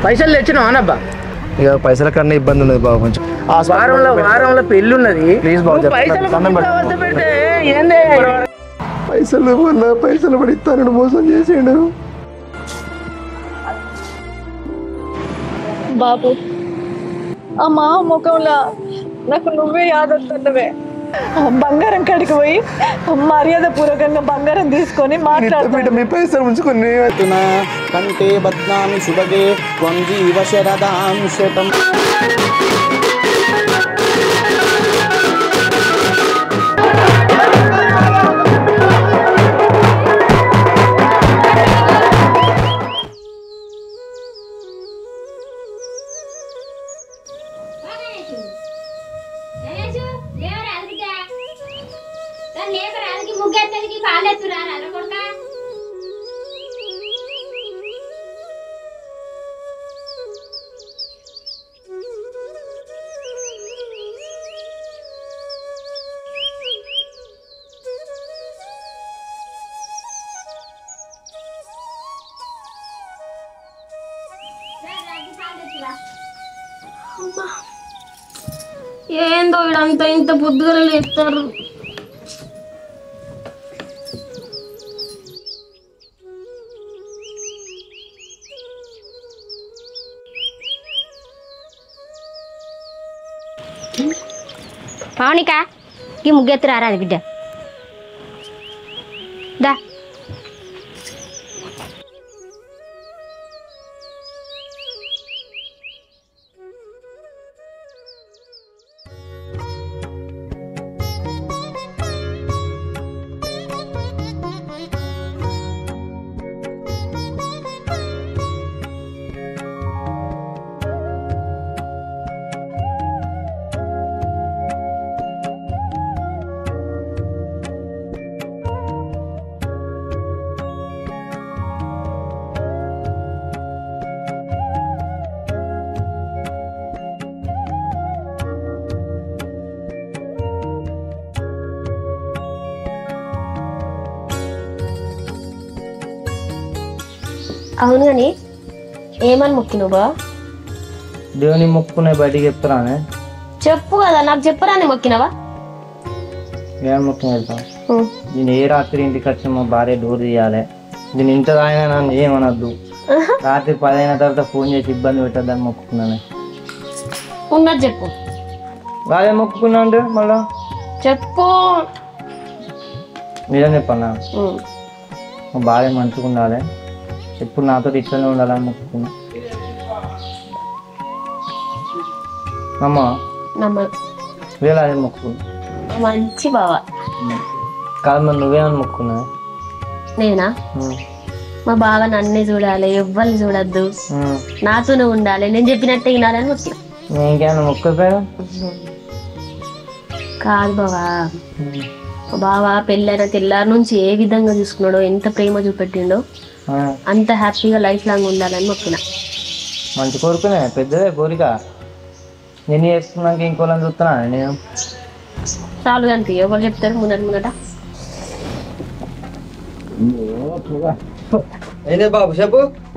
పైసలు తెచ్చినావు అనబ్బా ఇక పైసల కన్నా ఇబ్బంది ఉన్నది బాబు కొంచెం వారంలో వారంలో పెళ్లి ఉన్నది Please బాబు, నువ్వు చెప్పండి. పైసలు దండం గురించి పెట్టు. అవస్థ పెడితే ఏంది పైసలు మొన్న పైసలు పడి ఇస్తానని మోసం చేసాడు బాబు అమ్మా ముఖంలో నాకు నువ్వే యాదొస్తుండవే బంగారం కడికి పోయి మర్యాద పూర్వకంగా బంగారం తీసుకొని మాట్లాడుతున్నా మీ పైసలు ఉంచుకొని అర్జున కంటే బద్నామి శుభగే త్వం జీవ శరదాం శతం ముగ్గెత్తనికి పాలెత్తురా కొడుక ఏందో ఇడంతా ఇంత పొద్దుగల లేపుతారు మౌనిక ఈ ముగ్గెత్తు రారా అది బిడ్డ దా అవును కానీ ఏమని మొక్కినవు బా దేవుని మొక్కునే బయటికి చెప్తున్నానే చెప్పు కదా నాకు చెప్పరాని మొక్కినవా ఏం మొక్కు వెళ్తాం నేను ఏ రాత్రి ఇంటికి వచ్చి మా భార్య డోర్ తీయాలి నేను ఇంత తాగినా నన్ను ఏమనొద్దు రాత్రి పదైన తర్వాత ఫోన్ చేసి ఇబ్బంది పెట్టద్దని మొక్కుకున్నాను ఉన్నది చెప్పు అదే మొక్కుకున్నా అంటే మళ్ళా చెప్పు నిజం చెప్పన్నా ఉమ్. మా భార్య మంచిగా ఉండాలి ఎప్పుడు నాతో ఇట్లనే ఉండాలని మొక్కుకున్నా అమ్మ నమ్మ వేళ అదే మొక్కుకున్నా మంచి బావ కాదు మరి నువ్వేమని మొక్కుకున్నా నేనా మా బావ నన్నే చూడాలి ఎవ్వరిని చూడద్దు నాతోనే ఉండాలి నేను చెప్పినట్టే వినాలని మొక్కిన నేను ఇంకేమైనా మొక్కకపోయా కాదు బావా మా బావ పెళ్ళైన తెల్లారి నుంచి ఏ విధంగా చూసుకున్నాడో ఎంత ప్రేమ చూపెట్టిండో అంత హ్యాపీగా లైఫ్ లాంగ్ ఉండాలని మొక్కిన మంచి కోరుకునే పెద్దదే కోరిక నేను చేసుకున్నాక ఇంకోళ్ళని చూస్తున్నా నేను చాలు అంతే ఎవరు చెప్తారు ముందట ముందట అయితే బాబు చెప్పు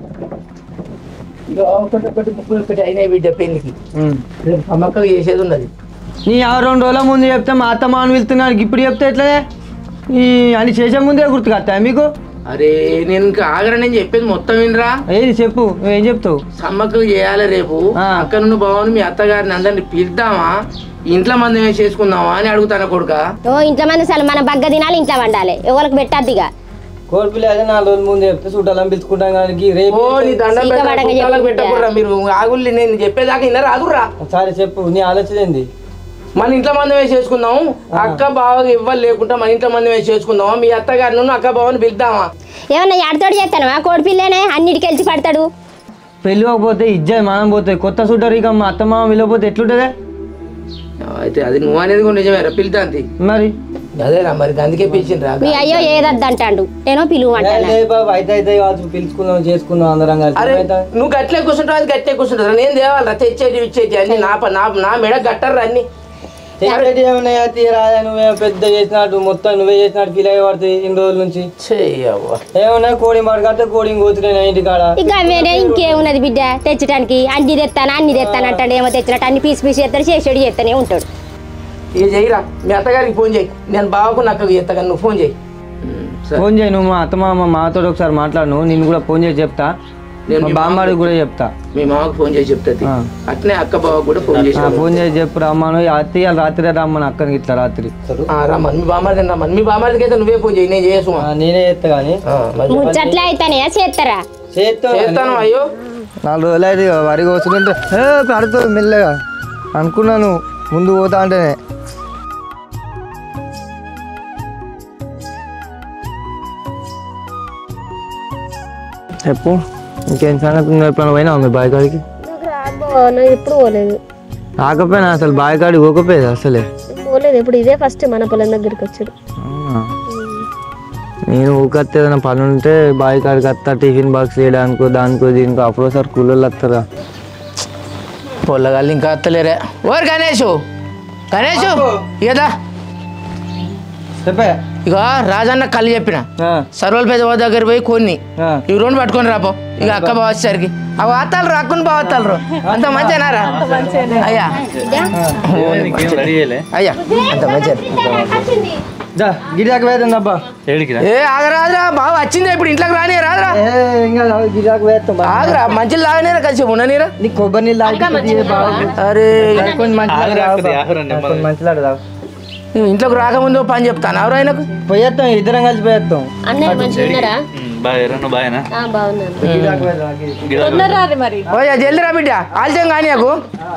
ఒకటి ముక్కులు ఒకటి అయినాయి బిడ్డ పెళ్లికి రేపు సమ్మక్కలు చేసేది ఉన్నది నీ ఎవరు రెండు రోజుల ముందు చెప్తే మా అత్త మాను వెళ్తున్నాడు ఇప్పుడు చెప్తే ఎట్లనే ఈ అని చేసే ముందే గుర్తుకొస్తా మీకు అరే నేను ఇంకా ఆగరా నేను చెప్పేది మొత్తం వినరా ఏది చెప్పు నువ్వేం చెప్తావు సమ్మక్కలు చేయాలి రేపు ఆ. అక్కడ నుండి బాగుంది మీ అత్తగారిని అందరిని పిలుద్దామా ఇంట్లో మంది ఏం చేసుకుందామా అని అడుగుతాను కొడుక ఓ ఇంట్లో మంది అసలు మన బగ్గ తినాలి ఇంట్లో వండాలి ఎవరికి పెట్టద్దు ఇక కోడిపిల్ల అదే నాలుగు రోజుల ముందు చెప్తే చుట్టాలని పిలుచుకుంటాం కానీ రేపు ఓ నీ దండం సీత పెట్ట- పడంగా కుట్టాలకు చెప్పు పెట్టకూడరా మీరు ఆగుల్ని నేను చెప్పేదాకా విన్నరా ఆగుర్రా సరే చెప్పు నీ ఆలోచన ఏంది మన ఇంట్లో మంది వేసి చేసుకుందాం అక్క బావకి ఇవ్వాలి లేకుండా మన ఇంట్లో మంది వేసి చేసుకుందామా మీ అత్తగారిని అక్క బావని పిలుద్దామా ఏమన్నా ఎడతోడు చేస్తాను ఆ కోడి పిల్లనే అన్నిటికి వెళ్తి పడతాడు పెళ్ళి పోతే ఇజ్జత్ మనం పోతే కొత్త చుట్టారు ఇక మా అత్త మామ వెళ్ళకపోతే ఎట్లుంటుందే అయితే అది నువ్వు అనేది కూడా నిజమేరా పిలుతాంతి మరి అదేరా మరి అందుకే పిలిచిండ్రా మీ అయ్యో ఏదద్దంటాడు నేను పిలువమంటాను లేదు బాబు అయితే అయితే కావచ్చు పిలుచుకుందాం చేసుకుందాం అందరం కలిసి అరే ఏమైతే? నువ్వు గట్లే కూర్చుంటావు అది గట్లే కూర్చుంటావు నేను తేవాలరా తెచ్చేటి ఇచ్చేటి అన్ని నా ప- నా నా మెడ గట్టర్రా అన్ని సెక్రటరీ ఏమన్నాయా తీరాదా నువ్వే పెద్ద చేసినట్టు మొత్తం నువ్వే చేసినట్టు ఫీల్ అయ్యి పడుతుంది ఇన్ని రోజుల నుంచి చెయ్యవ్వ ఏమన్నా కోడింగ్ పడకంటే కోడింగ్ పోతున్నాయి ఇంటి కాడ ఇక వేరే ఇంకేమున్నది బిడ్డ తెచ్చడానికి అన్ని తెస్తాను అన్ని తెస్తాను అంటాడు ఏమో తెచ్చినట్టు అన్ని పీసు పీసు చేస్తాడు చేసాడు చేస్తూనే ఉంటాడు ఇక చెయ్యిరా మీ అత్తగారికి ఫోన్ చేయి నేను బావకు నాకు చేస్తా కానీ నువ్వు ఫోన్ చేయి సరే. ఫోన్ చేయి నువ్వు మా అత్త మామ మాతో ఒకసారి మాట్లాడు నువ్వు నిన్ను కూడా ఫోన్ చేసి చెప్తా నేను మా మీ బామ్మడికి కూడా చెప్తా మీ మామకు ఫోన్ చేసి చెప్తుంది ఆ. అట్నే అక్క బావ కూడా ఫోన్ చేసి ఆ, ఫోన్ చేసి చెప్పు రమ్మను అత్తి ఇవాళ రాత్రి రమ్మను అక్కడికి ఇట్లా రాత్రి రమ్మని మీ బామ్మది రమ్మని మీ బామ్మదికి అయితే నువ్వే ఫోన్ చేయి నేను చేయసు ఆ, నేనే చేస్తా కానీ ముచ్చట్లే అయితేనే చేస్తారా చేస్తాను అయ్యో నాలుగు రోజులు అయితే వరి కోసుకుంటే ఏ, పడుతుంది మెల్లగా అనుకున్నాను ముందు పోతా అంటేనే చెప్పు ఇంకేం సంగతి నువ్వు ఎప్పుడైనా పోయినావు మీ బాయ్ కాడికి ఎప్పుడు పోలేదు రాకపోయినా అసలు బాయ్ కాడికి పోకపోయేది అసలే పోలేదు ఇప్పుడు ఇదే ఫస్ట్ మన పొలం దగ్గరికి వచ్చాడు అవునా? నేను ఊకత్తే ఏదైనా పని ఉంటే బాయ్ కాడికి వస్తా టిఫిన్ బాక్స్ వేయడానికో దానికో దీనికో అప్పుడు సార్ కూలోళ్ళు వస్తారా పొల్లగాళ్ళు ఇంకా అత్తలేరే ఓరు గణేష్ గణేష్ ఇకదా చెప్పే ఇక రాజన్న కళ్ళు చెప్పిన సర్వల పెద్ద దగ్గర పోయి కొన్ని ఇవి రెండు పట్టుకొని రాపో ఇక అక్క బావ వచ్చేసరికి అవి అత్తాలు రాకుండా బావత్తాలు అంత మంచిగానారా అయ్యా అయ్యా అంత మంచిగా దా గిరిదాకా వేద్దాం అబ్బా ఏ ఆగరాదురా బావ వచ్చింది ఇప్పుడు ఇంట్లోకి రాని రాదురా ఇంకా గిరిదాకా వేస్తాం ఆగరా మంచిలు తాగనీరా కలిసి ఉండనీరా నీ కొబ్బరి నీళ్ళు తాగి బాగా అరే కొన్ని మంచిలాడు కొన్ని మంచిలాడు తాగు నువ్వు ఇంట్లోకి రాకముందు పని చెప్తాను ఎవరు ఆయనకు పోయేస్తాం ఇద్దరం కలిసి పోయేస్తాం అన్నయ్య మంచిగా ఉన్నారా బాగా ఆ, బాగున్నాను గిరిదాకా వేద్దాం గిరి- తొందరరా అది మరి ఓయ్ జల్ది రా బిడ్డ ఆలస్యం కానీ నాకు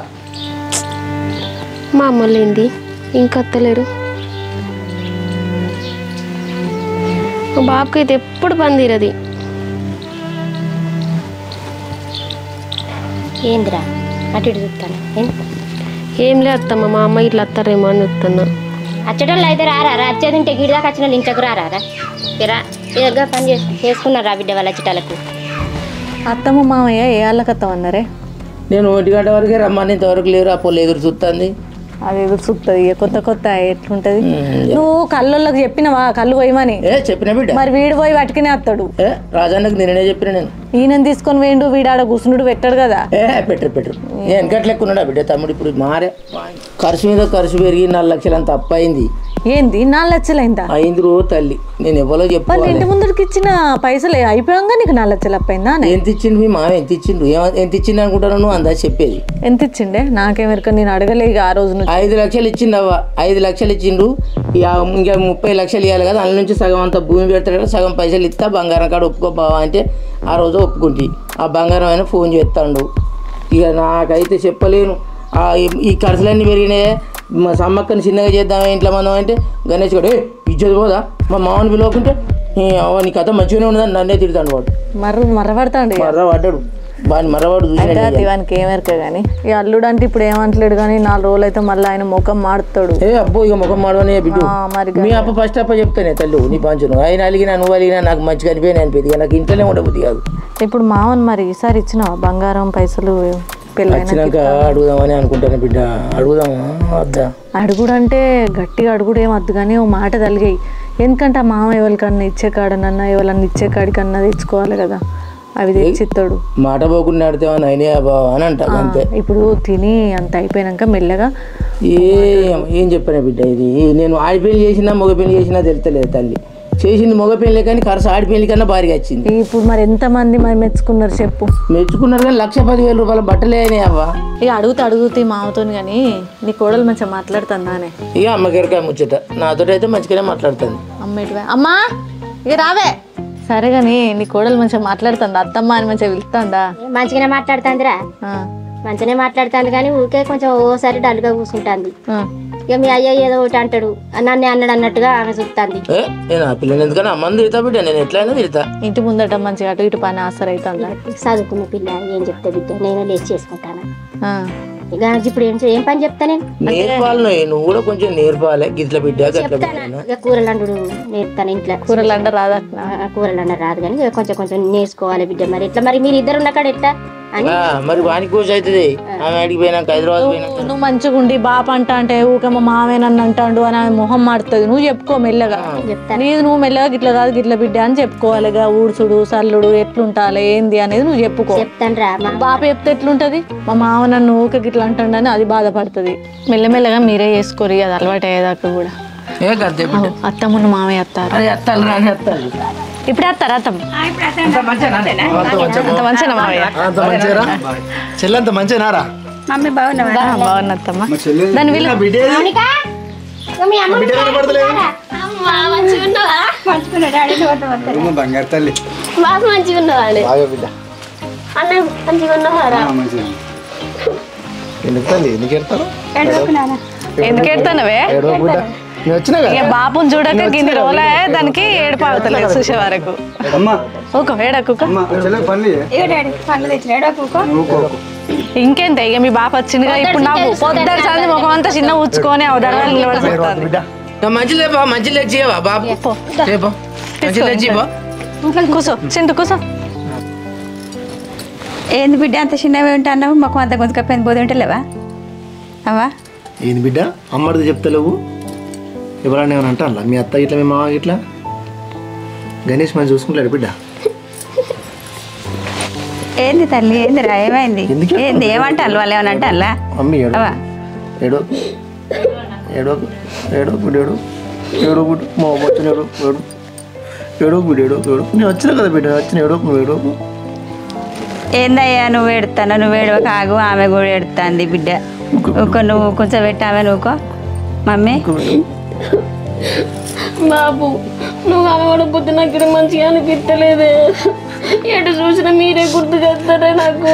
మా అమ్మలు ఏంది ఇంకా అత్తలేరు మా బాబుకి అయితే ఎప్పుడు పని తీరది ఏందిరా అటు ఇటు చూస్తాను ఏం- ఏం లేదు అత్తమ్మ మా అమ్మ ఇట్లా అత్తారేమో అని చెప్తున్నా వచ్చేటోళ్ళు అయితే రారా రా వచ్చేది ఉంటే గిడి దాకా వచ్చిన వాళ్ళు ఇంట్లోకి రారా రా ఇరా ఈ దగ్గర పని చేసి చేసుకున్నారా బిడ్డ వాళ్ళ చిట్టాలకు అత్తమ్మ మామయ్య ఏ వాళ్ళకత్తం అన్నారే నేను ఒంటి గంట వరకే రమ్మని ఇంతవరకు లేరు ఆ పొల్లు ఎదురు చూస్తుంది అది ఎదురు చూస్తుంది ఇక కొత్త కొత్త ఎట్లుంటది నువ్వు కళ్ళోళ్ళకి చెప్పినవా కళ్ళు పోయమని ఏ చెప్పిన బిడ్డ మరి వీడు పోయి పట్టుకునే వస్తాడు ఏ రాజాన్నకు నేనే చెప్పిన నేను ఈయన తీసుకొని వేయండు వీడాడ కూర్చున్నాడు పెట్టాడు కదా ఏ పెట్టరు పెట్టరు ఏ వెనకట్లెక్కున్నాడా బిడ్డ తమ్ముడు ఇప్పుడు మారే ఖర్చు మీద ఖర్చు పెరిగి నాలుగు లక్షలు అంత అప్పు అయింది ఏంది నాలుగు లక్షలైందా అయింది రో తల్లి నేను ఎవరో వాళ్ళు చెప్పాలి ఇంటి ముందరికి ఇచ్చిన పైసలు అయిపోయాక నీకు నాలుగు లక్షలు అప్పైందా అని ఎంత ఇచ్చిండు మీ మామ ఎంత ఇచ్చిండు ఏమ- ఎంత ఇచ్చిండు అనుకుంటాను నువ్వు అందా చెప్పేది ఎంత ఇచ్చిండే నాకేమెరక నేను అడగలే ఇక ఆ రోజు నుంచి ఐదు లక్షలు ఇచ్చిండు అవ్వ ఐదు లక్షలు ఇచ్చిండు ఇక ఇంకా ముప్పై లక్షలు ఇవ్వాలి కదా అందులో నుంచి సగం అంతా భూమి పెడతాడు కదా సగం పైసలు ఇస్తా బంగారం కాడ ఒప్పుకో బావా అంటే ఆ రోజు ఒప్పుకుంటి ఆ బంగారం అయినా ఫోన్ చేస్తాడు ఇక నాకైతే చెప్పలేను ఆ ఈ- ఈ ఖర్చులన్నీ పెరిగినాయి మా సమ్మక్కని చిన్నగా చేద్దాం ఇంట్లో మనం అంటే గణేష్ కూడా ఏ ఇచ్చేది పోదా మా మామని పిలవకుంటే "ఏ, అవ్వ నీ కథ మంచిగానే ఉన్నదని నన్నే తిడతాడు వాడు మర్ర మర్రపడతాండి ఇక. మర్ర పడ్డాడు వాడిని మర్రవాడు అయితే చూసిన అది వానికి ఏమెరక కానీ ఈ అల్లుడు అంటే ఇప్పుడు ఏమంటలేడు కానీ నాలుగు రోజులు అయితే మళ్ళీ ఆయన ముఖం మాడుతాడు ఏ అబ్బో ఇక ముఖం మాడవనే బిడ్డు ఆ, మరి మీ అప్ప ఫస్ట్ అప్ప చెప్తానే తల్లు నీ పంచును ఆయన అలిగినా నువ్వు అలిగినా నాకు మంచిగా అనిపోయినా అనిపోయింది ఇక నాకు ఇంట్లోనే ఉండబుద్ది కాదు ఇప్పుడు మావన్ మరి ఈసారి ఇచ్చినావా బంగారం పైసలు పెళ్ళైన వచ్చినాక అడుగుదామని అనుకుంటాను బిడ్డ అడుగుదామా వద్దా అడుగుడు అంటే గట్టిగా అడుగుడు ఏం వద్దు కానీ ఓ మాట తలిగాయి ఎందుకంటే ఆ మామ ఎవరికన్నా ఇచ్చే కాడనన్నా ఎవరన్నా ఇచ్చే కాడికన్నా తెచ్చుకోవాలి కదా అవి తెచ్చిస్తాడు మాట పోకుండా ఆడితేమని అయినా బావ అని అంటా అంతే ఇప్పుడు తిని అంత అయిపోయినాక మెల్లగా ఏం ఏం చెప్పాను బిడ్డ ఇది నేను ఆడిపెళ్లి చేసినా మగ పెళ్లి చేసినా తెలుస్తలేదు తల్లి చేసింది మగ పెళ్లి కానీ ఖర్చు ఆడిపెళ్లి కన్నా భారీగా వచ్చింది ఇప్పుడు మరి ఎంతమంది మరి మెచ్చుకున్నారు చెప్పు మెచ్చుకున్నారు కానీ లక్ష పదివేల రూపాయల బట్టలే అయినాయి అవ్వ ఇక అడుగుతూ అడుగుతూ మామతోని కానీ నీ కోడలు మంచిగా మాట్లాడుతుందానే ఇక అమ్మగారికాయ ముచ్చట నాతో అయితే మంచిగానే మాట్లాడుతుంది అమ్మేటివే అమ్మా ఇక రావే సరే కానీ నీ కోడలు మంచిగా మాట్లాడుతుందా అత్తమ్మ అని మంచిగా పిలుస్తుందా మంచిగానే మాట్లాడుతుందిరా ఆ, మంచిగానే మాట్లాడుతుంది కానీ ఊరికే కొంచెం ఓసారి డల్గా కూర్చుంటుంది ఆ. ఇక మీ అయ్య ఏదో ఒకటి అంటాడు నన్నే అన్నాడు అన్నట్టుగా ఆమె చూస్తుంది ఏ నేను ఆ పిల్లని ఎందుకని అమ్మని తిడతా బిడ్డ నేను ఎట్లయినా తిడతా ఇంటి ముందట మంచిగా అటు ఇటు పని ఆసర అవుతుందా చదువుకున్న పిల్ల ఏం చెప్తే బిడ్డ నేను లేచి చేసుకుంటాను ఆ. ఇక ఇప్పుడు ఏం చే- ఏం పని చెప్తా నేను నేర్పాలి నువ్వు నువ్వు కూడా కొంచెం నేర్పాలి గిట్ల బిడ్డ గట్ల బిడ్డ ఇక కూరలు అండు నేర్పుతాను ఇంట్లో కూరలు అండ రాదట్నా ఆ, కూరలు అన్న రాదు కానీ ఇక కొంచెం కొంచెం నేర్చుకోవాలి బిడ్డ మరి ఇట్లా మరి మీరు ఇద్దరు ఉన్న కాడ ఎట్లా అని ఆ, మరి వానికి కోసి అవుతుంది ఆమె అడిగి పోయినాక హైదరాబాద్ పోయినాక నువ్వు మంచిగా ఉండి బాప అంట అంటే ఊకే మా మామే నన్ను అంటాడు అని ఆమె మొహం మాడుతుంది నువ్వు చెప్పుకో మెల్లగా నీది నువ్వు మెల్లగా గిట్ల కాదు గిట్ల బిడ్డ అని చెప్పుకోవాలిగా ఊడ్చుడు సల్లుడు ఎట్లుంటాలి ఏంది అనేది నువ్వు చెప్పుకో చెప్తాను రా మా బాప చెప్తే ఎట్లుంటది మా మామ నన్ను ఊకే గిట్ల అంటాడని అది బాధపడుతుంది మెల్లమెల్లగా మీరే చేసుకోరు అది అలవాటు అయ్యేదాకా కూడా ఏ కదే అత్తమ్మను మామయ్య అత్తారు అరే అత్తాలు రాని అత్తాలు ఇప్పుడే అత్తారా అత్తమ్మ అంత మంచిగా అంత మంచిగా మామయ్య అంత మంచిగా చెల్లంత మంచిగానారా బా, బాగున్నా అత్తమ్మ దాని వీళ్ళు మౌనిక ఇగో మీ అమ్మ బిడ్డ కనపడతలేదు బంగారు తల్లి బాగా మంచిగా ఉన్నవాడు బాగా బిడ్డ అన్న మంచిగా ఉన్నవారా ఎందుకు తల్లి ఎందుకు ఎడతాను ఎందుకు ఎడతానవే ఏడవ బిడ్డ నేను వచ్చినా కదా ఇక బాపుని చూడక గిన్ని రోజులే దానికి ఏడుపు అవుతలేదు చూసే వరకు అమ్మా ఊకో ఏడకు అమ్మా చెల్లె పని ఇంకేంత ఇక మీ బాప వచ్చిందిగా ఇప్పుడు నాకు పొద్దుడు సంది ముఖం అంతా చిన్న ఉచ్చుకొని అవదడవాలి నిలబడి చెప్తాను బిడ్డ మంచి లేపా మంచి లేచి చేయవా బాబు చేపో మంచి లేచి పో కూసో చింటు కూసో ఏంది బిడ్డ అంత చిన్నవి ఉంటున్నావు మాకు అంత గుంతకపోయింది పోతే ఉంటలేవా అవ్వా ఏంది బిడ్డ అమ్మడిది చెప్తలేవు ఎవరన్నా ఏమన్నా అంటారా మీ అత్త ఇట్లా మీ మామ ఇట్లా గణేష్ మంచి చూసుకుంటాడు బిడ్డ ఏంది తల్లి ఏంది రా ఏమైంది ఎందుకు? ఏంది ఏమంటారు వాళ్ళు ఏమన్నా అంటారా మమ్మీ ఏడు అవ్వా ఏడో ఏడో ఏడో బిడ్డ ఏడు ఏడో బిడ్డ మా అమ్మ వచ్చిన ఏడో ఏడు ఏడో బిడ్డ ఏడో ఏడు నేను వచ్చిన కదా బిడ్డ వచ్చిన ఏడో నువ్వు ఏడో ఏందయ్యా నువ్వు ఎడుతాను నువ్వు ఏడవ కాగు ఆమె కూడా ఎడుతుంది బిడ్డ ఊకో నువ్వు కొంచెం పెట్టావే నువ్వుకో మమ్మీ బాబు నువ్వు కనబడకపోతే నాకు ఇక్కడ మంచిగా అనిపించలేదే ఎటు చూసినా మీరే గుర్తు చేస్తారే నాకు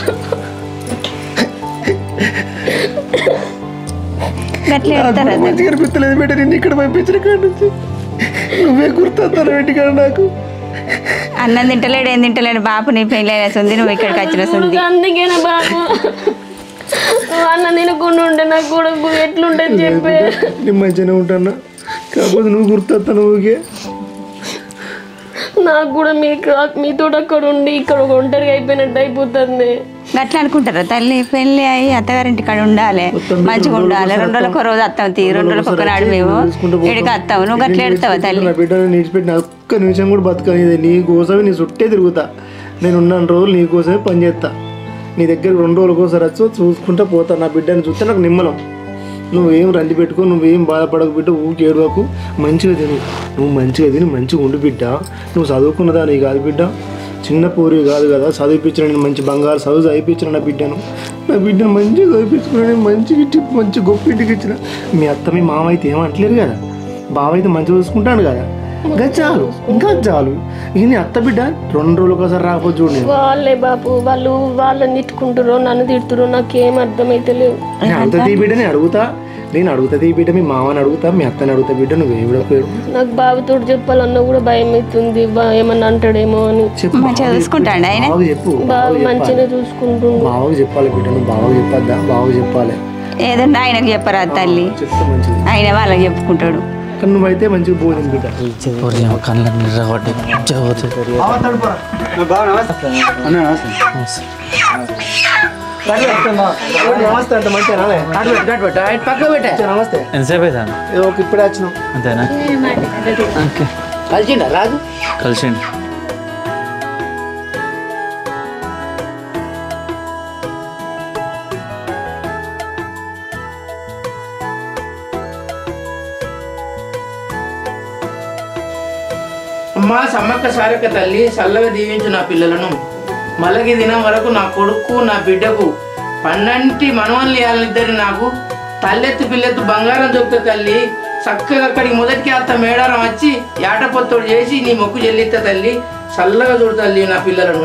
గట్ల ఎడతారా మంచిగా అనిపించలేదు బిడ్డ నేను ఇక్కడ పంపించిన కాడ నుంచి నువ్వే గుర్తొస్తాను ఇంటికాడ నాకు అన్నం తింటలేడు ఏం తింటలేడు బాపు నీ పెళ్ళి ఉంది నువ్వు ఇక్కడికి వచ్చిన సుంది అందుకేనా బాబు నువ్వు అన్న తినకుండా ఉంటే నాకు కూడా ఎట్లుంటుంది చెప్పే నేను మంచిగానే ఉంటాను కాకపోతే నువ్వు గుర్తొస్తాను ఊకే నాకు కూడా మీకు మీతో అక్కడ ఉండి ఇక్కడ ఒక ఒంటరిగా అయిపోయినట్టు అయిపోతుంది గట్ల అనుకుంటారా తల్లి పెళ్ళి అయ్యి అత్తగారింటి కాడ ఉండాలి మంచిగా ఉండాలి రెండు రోజులకు ఒక రోజు వస్తాం తీ రెండు రోజులకు ఒక నాడు మేము ఇడికి వస్తావు నువ్వు గట్ల ఎడతావా తల్లి నా బిడ్డను నిడిచిపెట్టిన ఒక్క నిమిషం కూడా బతకనిది నీ కోసమే నీ చుట్టే తిరుగుతా నేను ఉన్న రోజులు నీ కోసమే పని చేస్తా నీ దగ్గర రెండు రోజులకు ఒకసారి వచ్చి చూసుకుంటా పోతా నా బిడ్డని చూస్తే నాకు నిమ్మలం నువ్వేం రండి పెట్టుకో నువ్వేం బాధపడకు బిడ్డ ఊకి ఏడవకు మంచిగా తిను నువ్వు మంచిగా తిని మంచిగా ఉండు బిడ్డ నువ్వు చదువుకున్నదా నీ కాదు బిడ్డ చిన్న పూరి కాదు కదా చదివిపించిన నేను మంచి బంగారు చదువు చదివిపించిన నా బిడ్డను నా బిడ్డను మంచిగా చదివిపించుకుని మంచిగా ఇచ్చి మంచి గొప్ప ఇంటికి ఇచ్చిన మీ అత్త మీ మామ అయితే ఏమంటలేరు కదా బావ అయితే మంచిగా చూసుకుంటాను కదా ఇంకా చాలు ఇంకా చాలు ఇక నీ అత్త బిడ్డ రెండు రోజులు ఒకసారి రాకపోతే చూడు నేను వాళ్ళే బాపు వాళ్ళు వాళ్ళని తిట్టుకుంటారో నన్ను తిడుతురో నాకేం అర్థమైతలేవు నేను అడుగుతా ఈ బిడ్డ నేను అడుగుతా నేను అడుగుతా ఈ బిడ్డ మీ మామని అడుగుతా మీ అత్తని అడుగుతా బిడ్డ నువ్వు ఏవిడపోయాడు నాకు బాబుతో చెప్పాలన్నా కూడా భయం అవుతుంది బా ఏమన్నా అంటాడేమో అని చెప్పు మంచిగా చూసుకుంటాడు ఆయన బావకు చెప్పు బాబు మంచిగా చూసుకుంటుండు బావకు చెప్పాలి బిడ్డ నువ్వు బావకు చెప్పొద్దా బావకు చెప్పాలి ఏదన్నా ఆయనకు చెప్పరా తల్లి చెప్తే మంచిది ఆయన వాళ్ళకి చెప్పుకుంటాడు కానీ నువ్వైతే మంచిగా బోధింది బిడ్డ బాగా నమస్తే అన్న నమస్తే నమస్తే అంటే మంచిగా అటు పెట్టు అటు పెట్టు అటు పక్క పెట్టే నమస్తే ఎంతసేపు అవుతాను ఏదో ఒక ఇప్పుడే వచ్చినాం అంతేనా ఓకే కలిసిండా రాజు కలిసిండి అమ్మా సమ్మక్క సారక్క తల్లి చల్లగా దీవించు నా పిల్లలను మలగి దినం వరకు నా కొడుకు నా బిడ్డకు పన్నంటి మనవల్ని ఇద్దరు నాకు తల్లెత్తు పిల్లెత్తు బంగారం దొక్కుతా తల్లి చక్కగా అక్కడికి మొదటికి అత్త మేడారం వచ్చి ఏటపొత్తుడు చేసి నీ మొక్కు చెల్లిస్తా తల్లి చల్లగా చూడు తల్లి నా పిల్లలను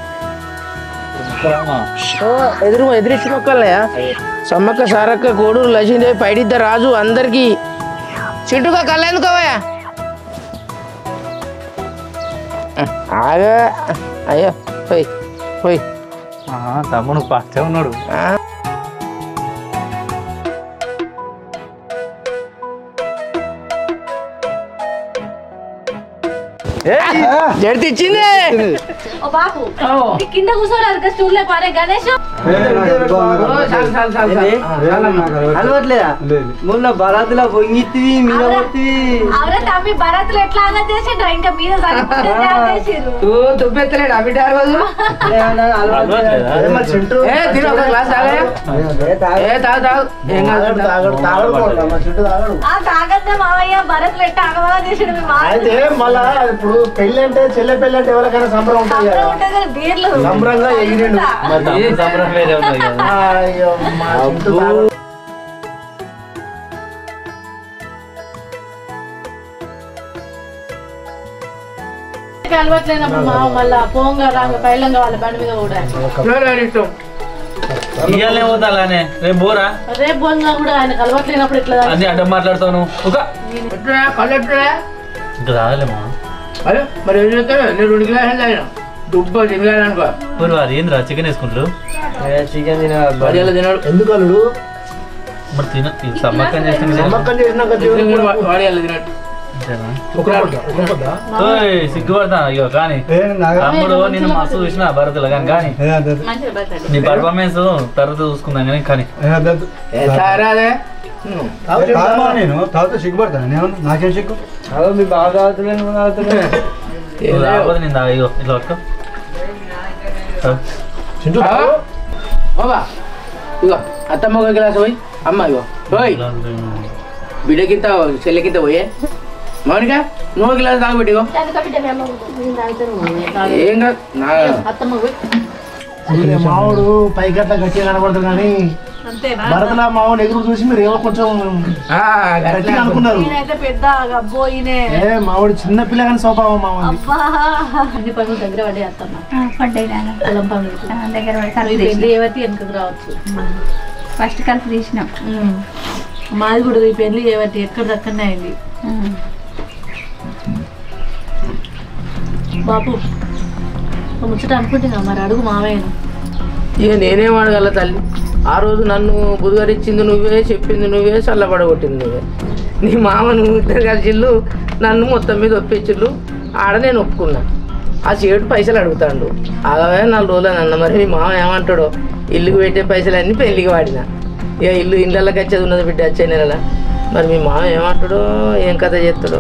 ఎదురు ఎదురిచ్చి మొక్కలయా సమ్మక్క సారక్క కోడూరు లక్ష్మీదేవి పైడిద్ద రాజు అందరికి చిట్టుగా కళ్ళెందుకోవయా ఆగా అయ్యో పోయి పోయి తమ్ముడు పచ్చే ఉన్నాడు జడితి ఇచ్చింది ఓ బాపు ఈ కింద కూర్చోలేదు కదా స్టూల్ పారే గణేష్ అలవట్లేదా మొన్న బరాతులా పొంగిత్తివి మీద కొట్టివి అవరే తమ్మి భరత్లు ఎట్లా ఆగా చేసిండ్రు ఇంకా మీద చేసిర్రు దుబ్బెత్తలేడు అవి రోజు ఏ తిను ఒక గ్లాస్ తాగే ఏ తాగు తాగు ఏం కాదు ఆ తాగద్దా మావయ్య భరత్లు ఎట్లా ఆగమగా చేసిండు మీ మామ అయితే మళ్ళా ఇప్పుడు పెళ్లి అంటే చెల్లె పెళ్లి అంటే ఎవరికైనా సంబరం ఉంటుంది కదా ఉంటుంది కదా బీర్లు సంబరంగా ఎగిరిండు సంబరం వేరే ఉన్నది కదా అయ్యో, మా చింటూ తాగడు. అలవట్లేనప్పుడు మామ మళ్ళా పోంగా రాంగ పైలంగా వాళ్ళ బండి మీద కూడా ఇష్టం ఇయ్యాలనే పోతా అలానే రేపు బోరా రేపు పోంగా కూడా ఆయన అలవట్లేనప్పుడు ఇట్లా అన్ని అడ్డం మాట్లాడతాను ఒక ఎట్టురా కళ్ళు ఎట్టురా ఇంకా రాగలేమా అరే మరి ఏం చేస్తావు నేను రెండు గ్లాసులు తాగిన దుబ్బ తినగాలనుకో మరి వారు ఏంద్రా చికెన్ వేసుకుంటారు చికెన్ పదేళ్ళ తినాడు ఎందుకు అల్లుడు మరి తిన సమ్మక్కం చేసిన నమ్మకం చేసినాక దేవుడు కూడా వాడేళ్ళ తినాడు ఒక పొద్దా, ఒక పొద్దా? సిగ్గుపడతా అయ్యో కానీ తమ్ముడు నేను మస్తు చూసిన భరతులు కానీ కానీ నీ పర్ఫార్మెన్స్ తర్వాత చూసుకుందాం కానీ కానీ సారాదే తాగమా నేను తాగుతూ సిగ్గుపడతాను నేను నాకేం సిగ్గు అదో మీ బాగా తాగుతున్నాను నువ్వు తాగుతున్నావు నువ్వు రాకపోతే నేను తాగు. ఇగో ఇట్లా పట్టుకో తాగు. చింటూ తాగు. బాబా ఇగో అత్తమ్మ ఒక గ్లాస్ పోయి అమ్మ ఇగో పోయి ఇలా అంటే, బిడ్డకింత చెల్లెకింత పోయే మౌనిక నువ్వు ఒక గ్లాస్ తాగబెట్టి ఇగో ఏం కాదు నా వీళ్ళ మావాడు పైకి అట్లా గట్టిగా కనబడతాడు కానీ భరతలా మావాడు ఎదురు చూసి మీరు ఏమో కొంచెం ఆ, గట్టిగా అనుకున్నారు నేనైతే పెద్ద అబ్బో ఈయనే ఏ మావాడు చిన్న పిల్లగాని స్వభావం మావాడి అబ్బా అన్ని పనులు దగ్గర పడి వస్తాను పడ్డాయి నాన్న పొలం పనులు ఆ, దగ్గర పడి ఈ కలిపి పెళ్లి ఏవైతే వెనుకకు రావచ్చు ఫస్ట్ కలిపి తీసినాం ఉమ్. మాది కూడా ఈ పెళ్లి ఏవైతే ఎక్కడ దక్కనే అయింది బాబు ఒక ముచ్చట అనుకుంటున్నా మరి అడుగు మావయ్యను ఇక నేనేం అడగల తల్లి ఆ రోజు నన్ను బుధగరిచ్చింది నువ్వే చెప్పింది నువ్వే చల్లబడగొట్టింది నువ్వే నీ మామ నువ్వు ఇద్దరు కలిసిళ్ళు నన్ను మొత్తం మీద ఒప్పించిళ్ళు ఆడ నేను ఒప్పుకున్నా ఆ చేటు పైసలు అడుగుతాడు అలాగే నాలుగు రోజులు అని అన్న మరి మీ మామ ఏమంటాడో ఇల్లుకి పెట్టే పైసలు అన్నీ పెళ్ళికి వాడిన ఇక ఇల్లు ఇళ్ళకి వచ్చేది ఉన్నది బిడ్డ వచ్చే నెల మరి మీ మామ ఏమంటాడో ఏం కథ చేస్తాడో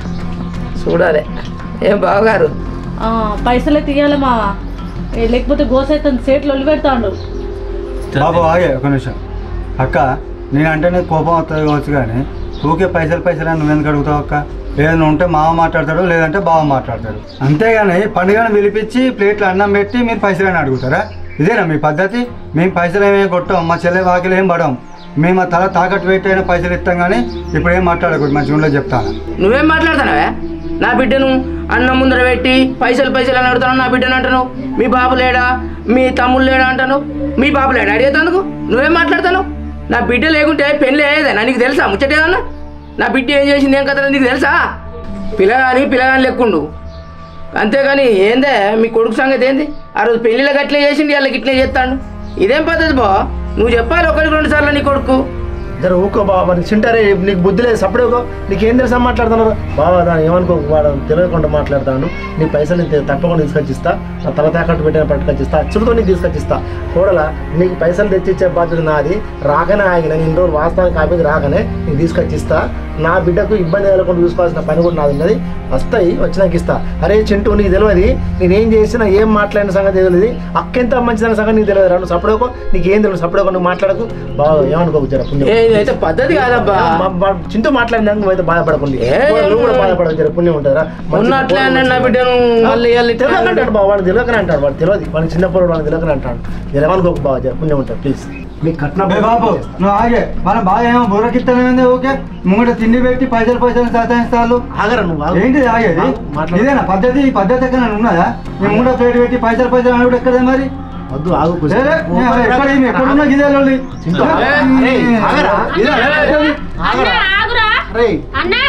చూడాలి ఏం బావగారు ఆ, పైసలే తీయాలి మావా ఏ, లేకపోతే గోసైతే సేట్లు ఒళ్ళు పెడతాడు బాబు ఆగే ఒక నిమిషం అక్క నేను అంటే నీకు కోపం వస్తుంది కావచ్చు కానీ ఊకే పైసలు పైసలు అని నువ్వెందుకు అడుగుతావు అక్క ఏదైనా ఉంటే మావ మాట్లాడతాడు లేదంటే బావ మాట్లాడతాడు అంతేగాని పండుగను పిలిపించి ప్లేట్లు అన్నం పెట్టి మీరు పైసలని అడుగుతారా ఇదేనా మీ పద్ధతి మేము పైసలు ఏమేమి కొట్టాం మా చెల్లె వాకిలు ఏం పడాం మేము ఆ తల తాకట్టు పెట్టైనా పైసలు ఇస్తాం కానీ ఇప్పుడు ఏం మాట్లాడకూడదు మంచిగా ఉండదు చెప్తాను నువ్వేం మాట్లాడుతున్నావే నా బిడ్డను అన్నం ముందర పెట్టి పైసలు పైసలు అని అడుగుతాను నా బిడ్డను అంటాను మీ బాబు లేడా మీ తమ్ముడు లేడా అంటాను మీ బాబు లేడా అడిగేందుకు నువ్వేం మాట్లాడతాను నా బిడ్డ లేకుంటే పెళ్ళి అయ్యేదేనా నీకు తెలుసా ముచ్చట ఏదన్నా నా బిడ్డ ఏం చేసింది ఏం కథ నీకు తెలుసా పిల్లగాని పిల్లగాని లెక్కుండు అంతేగాని ఏందే మీ కొడుకు సంగతి ఏంది ఆ రోజు పెళ్ళిళ్ళకి అట్లే చేసింది వాళ్ళకి ఇట్లే చేస్తాడు ఇదేం పద్ధతి బా నువ్వు చెప్పాలి ఒకరికి రెండు సార్లు నీ కొడుకు జర ఊకో బాబా మరి చింటారే నీకు బుద్ధి లేదు సపరేకో నీకు ఏం తెలుసా మాట్లాడుతున్నారు బాబా దాన్ని ఏమనుకో వాడు తెలియకుండా మాట్లాడతాను నీ పైసలు నేను తప్పకుండా తీసుకొచ్చిస్తా నా తల తాకట్టు పెట్టిన పట్టుకొచ్చిస్తా అచ్చులతో నీకు తీసుకొచ్చిస్తా కూడలా నీకు పైసలు తెచ్చిచ్చే బాధ్యత నాది రాకనే ఆగిన నేను రోజు వాస్తవానికి ఆపేది రాకనే నీకు తీసుకొచ్చిస్తా నా బిడ్డకు ఇబ్బంది కలగకుండా చూసుకోవాల్సిన పని కూడా నాది ఉన్నది వస్తాయి వచ్చినాక ఇస్తా అరే చింటూ నీకు తెలియదు నేనేం చేసినా ఏం మాట్లాడిన సంగతి తెలియదు అక్కెంత మంచిదన్న సంగతి నీకు తెలియదు రెండు సపడోకో నీకు ఏం తెలియదు సపడోకో నువ్వు మాట్లాడకు బాగా ఏమనుకోకు జర పుణ్యం ఏ ఇదైతే పద్ధతి కాదబ్బా మా- మా- చింటూ మాట్లాడినాక నువ్వైతే బాధపడకుండా ఏ, నువ్వు కూడా బాధపడకు జర పుణ్యం ఉంటుందా ఉన్నట్లే అన్నాడు నా బిడ్డను మళ్ళీ ఇవాళ ఇట్లా తెలియక అంటాడు బాబు వాడిని తెలియకనే అంటాడు వాడు తెలియదు వాడిని చిన్నప్పుడు వాడిని తెలియకనే అంటాడు జరమనుకోకు బాబు జర పుణ్యం ఉంటుంది ప్లీజ్ మీకు కట్నం ఏ బాబు నువ్వు ఆగే మనం బాగా ఏమో బుర్రకిత్తలేమైంది ఓకే ముంగట తిండి పెట్టి పైసలు పైసలు సాధిస్తాలు ఆగరా నువ్వు ఆగు. ఏంటి ఆగేది మాట్లాడు. ఇదేనా పద్ధతి ఈ పద్ధతి ఎక్కడ ఉన్నదా మేము ముంగట ప్లేట్ పెట్టి పైసలు పైసలు అనుకుంటే ఎక్కడే మరి వద్దు ఆగు లే, లే, నేను అక్కడ ఎక్కడ ఏమి, ఎక్కడున్నా గిదే లొల్లి. చింటూ, ఏ, అరే, ఆగరా. ఇదే, ఇదే, ఇదే. అరే అన్నా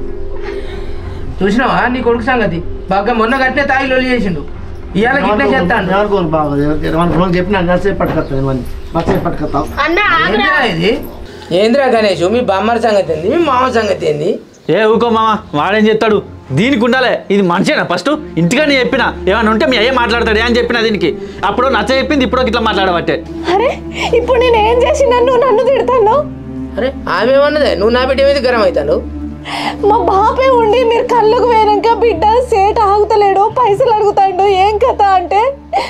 చూసినావా నీ కొడుకు సంగతి బాగా మొన్న కట్టిన తాగి లొల్లి చేసిండు ఇవాళ గిట్లే చేస్తాడు ఏమనుకోను బాబు మన రోజు చెప్పిన నడిచే పట్టుకొస్తాను ఇవన్నీ నడిచే పట్టుకొస్తావు అన్నా ఏంద్రా ఇది ఏంద్రా గణేష్ మీ బామ్మర్ సంగతి ఏంది మీ మామ సంగతి ఏంది ఏ ఊకో మామ వాడేం చేస్తాడు దీనికి ఉండాలి ఇది మనిషేనా ఫస్ట్ ఇంటికని చెప్పిన ఏమైనా ఉంటే మీ అయ్యే మాట్లాడతాడే అని చెప్పిన దీనికి అప్పుడు నచ్చ చెప్పింది ఇప్పుడు ఇట్లా మాట్లాడబట్టే అరే ఇప్పుడు నేను ఏం చేసి నన్ను నన్ను తిడతాను అరే ఆమె ఏమన్నదే నువ్వు నా బిడ్డ మీద గరం అవుతాను మా బాపే ఉండి మీరు కళ్ళకు పోయినాక బిడ్డ సేట ఆగుతలేడు పైసలు అడుగుతాడు ఏం కథ అంటే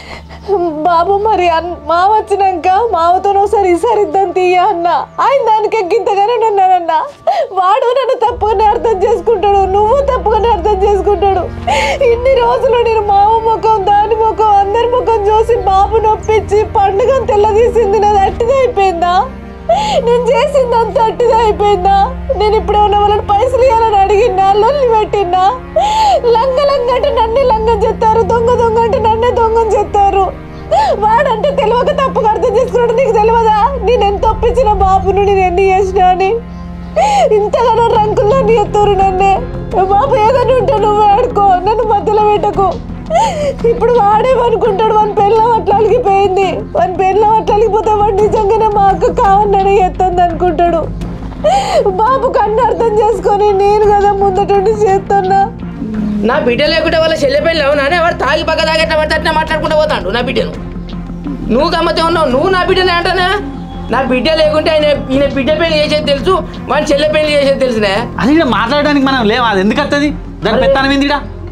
బాబు మరి అన్ మావ వచ్చినాక మావతో ఒకసారి ఈసారి ఇద్దాం తీయ అన్న ఆయన దానికి గింతగానే ఉన్నానన్న వాడు నన్ను తప్పుగానే అర్థం చేసుకుంటాడు నువ్వు తప్పుగానే అర్థం చేసుకుంటాడు ఇన్ని రోజులు నేను మావ ముఖం దాని ముఖం అందరి ముఖం చూసి బాబు నొప్పించి పండుగ తెల్లదీసింది నాది అట్టిదే అయిపోయిందా నేను చేసింది అంత అట్టిదే అయిపోయిందా నేను ఇప్పుడు ఉన్న వాళ్ళని పైసలు ఇవ్వాలని అడిగినా లొల్లి పెట్టినా లంగ లంగ అంటే నన్నే లంగం చెప్తారు దొంగ దొంగ అంటే నన్నే దొంగని చెప్తారు వాడంటే తెలియక తప్పుగా అర్థం చేసుకున్నాడు నీకు తెలియదా నేను ఎంత ఒప్పించిన బాబును నేను ఎన్ని చేసినా అని ఇంతగానో రంకుల్లో నీ ఎత్తురు నన్నే బాబు ఏదైనా ఉంటే నువ్వే ఆడుకో నన్ను మధ్యలో పెట్టకు ఇప్పుడు వాడేమనుకుంటాడు వాని పెళ్ళం అట్లా అలిగిపోయింది వాని పెళ్ళం అట్లా అలిగిపోతే వాడు నిజంగానే మా అక్క కావన్నాడు ఎత్తుంది అనుకుంటాడు బాబు కన్ను అర్థం చేసుకొని నేను కదా ముందటుండి చేస్తున్నా నా బిడ్డ లేకుంటే వాళ్ళ చెల్లె పెళ్ళి అవునా వాడు తాగి పక్క తాగేట పడితే అట్లా మాట్లాడుకుంటూ పోతాడు నా బిడ్డను నువ్వు గమ్మతే ఉన్నావు నువ్వు నా బిడ్డనే అంటానా నా బిడ్డ లేకుంటే ఆయన ఈయన బిడ్డ పెళ్లి చేసేది తెలుసు వాడి చెల్లె పెళ్లి చేసేది తెలుసునే అది ఈడ మాట్లాడడానికి మనం లేవా అది ఎందుకు వస్తుంది దాని పెత్తానం ఏంది ఈడ?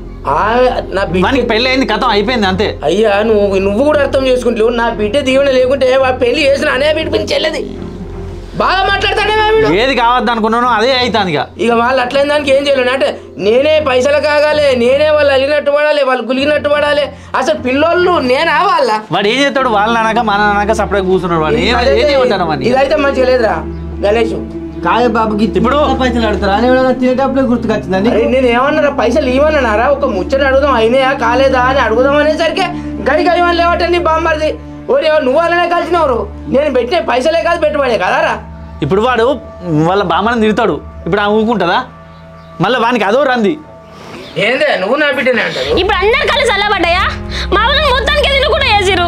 నా వానికి పెళ్ళి అయింది కథం అయిపోయింది అంతే అయ్యా నువ్వు నువ్వు కూడా అర్థం చేసుకుంటావు నా బిడ్డ దీవెన లేకుంటే వాడు పెళ్లి చేసిన అనే బిడ్డ పిలిచి చెల్లెది బాగా మాట్లాడతానే వీడు ఏది కావద్దు అనుకున్నానో అదే అవుతుంది ఇక ఇక వాళ్ళు అట్లయిన దానికి ఏం చేయలేను అంటే నేనే పైసలు కాగాలి నేనే వాళ్ళు అలిగినట్టు పడాలి వాళ్ళు గులిగినట్టు పడాలి అసలు పిల్లోళ్ళు నేనా వాళ్ళ వాడు ఏం చేస్తాడు వాళ్ళని అనక మన అనక సపరేట్ కూర్చున్నాడు వాడు ఏం ఏం చేయమంటాను వాడిని ఇదైతే మంచిగా లేదురా గణేష్ కాయ బాబుకి ఇప్పుడు పైసలు అడుగుతారా అని ఎవరైనా తినేటప్పుడే గుర్తుకొచ్చిందండి అరే నేను ఏమన్నారా పైసలు ఇవ్వనన్నారా ఒక ముచ్చట అడుగుదాం అయినాయా కాలేదా అని అడుగుదాం అనేసరికి గడి గడి అని లేవటండి బామ్మర్ది ఓరి నువ్వు అలానే కలిసినవారు నేను పెట్టిన పైసలే కాదు పెట్టుబడే కదారా ఇప్పుడు వాడు వాళ్ళ బామ్మని తిడతాడు ఇప్పుడు ఆ ఊరుకుంటుందా మళ్ళీ వానికి అదో రంది ఏందే నువ్వు నా బిడ్డనే అంటారు ఇప్పుడు అందరు కలిసి అల్లబడ్డాయా మా వాళ్ళని మొత్తానికి తినకుండా వేసిరు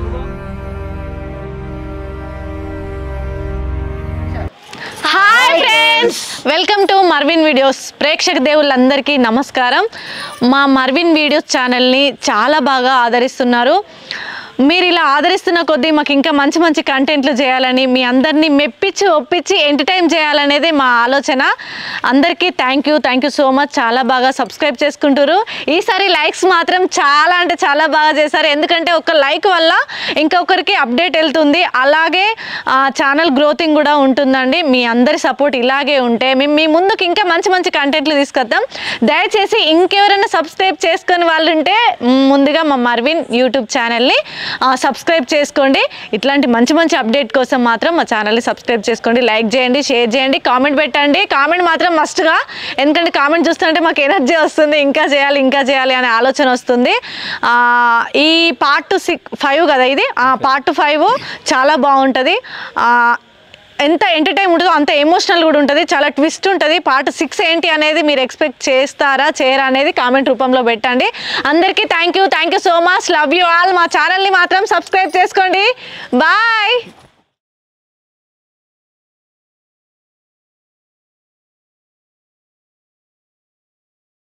hi friends welcome to Marvin videos ప్రేక్షక దేవుళ్ళందరికీ నమస్కారం మా మర్విన్ వీడియోస్ ఛానల్ని చాలా బాగా ఆదరిస్తున్నారు మీరు ఇలా ఆదరిస్తున్న కొద్దీ మాకు ఇంకా మంచి మంచి కంటెంట్లు చేయాలని మీ అందరినీ మెప్పించి ఒప్పించి ఎంటర్టైన్ చేయాలనేదే మా ఆలోచన అందరికీ thank you thank you so much చాలా బాగా సబ్స్క్రైబ్ చేసుకుంటారు ఈసారి లైక్స్ మాత్రం చాలా అంటే చాలా బాగా చేశారు ఎందుకంటే ఒక లైక్ వల్ల ఇంకొకరికి అప్డేట్ వెళ్తుంది అలాగే ఛానల్ గ్రోతింగ్ కూడా ఉంటుందండి మీ అందరి సపోర్ట్ ఇలాగే ఉంటే మేము మీ ముందుకు ఇంకా మంచి మంచి కంటెంట్లు తీసుకొద్దాం దయచేసి ఇంకెవరైనా సబ్స్క్రైబ్ చేసుకొని వాళ్ళు ఉంటే మ్, ముందుగా మా మర్విన్ యూట్యూబ్ ఛానల్ని సబ్స్క్రైబ్ చేసుకోండి ఇట్లాంటి మంచి మంచి అప్డేట్ కోసం మాత్రం మా ఛానల్ని సబ్స్క్రైబ్ చేసుకోండి లైక్ చేయండి షేర్ చేయండి కామెంట్ పెట్టండి కామెంట్ మాత్రం మస్ట్గా ఎందుకంటే కామెంట్ చూస్తుంటే మాకు ఎనర్జీ వస్తుంది ఇంకా చేయాలి ఇంకా చేయాలి అనే ఆలోచన వస్తుంది ఆ, ఈ పార్ట్ సిక్స్ ఫైవ్ కదా ఇది పార్ట్ ఫైవ్ చాలా బాగుంటుంది ఆ, ఎంత ఎంటర్టైన్ ఉంటుందో అంత ఎమోషనల్ కూడా ఉంటుంది చాలా ట్విస్ట్ ఉంటుంది పార్ట్ సిక్స్ ఏంటి అనేది మీరు ఎక్స్పెక్ట్ చేస్తారా చేయరా అనేది కామెంట్ రూపంలో పెట్టండి అందరికీ thank you thank you so much love you all మా ఛానల్ని మాత్రం సబ్స్క్రైబ్ చేసుకోండి బాయ్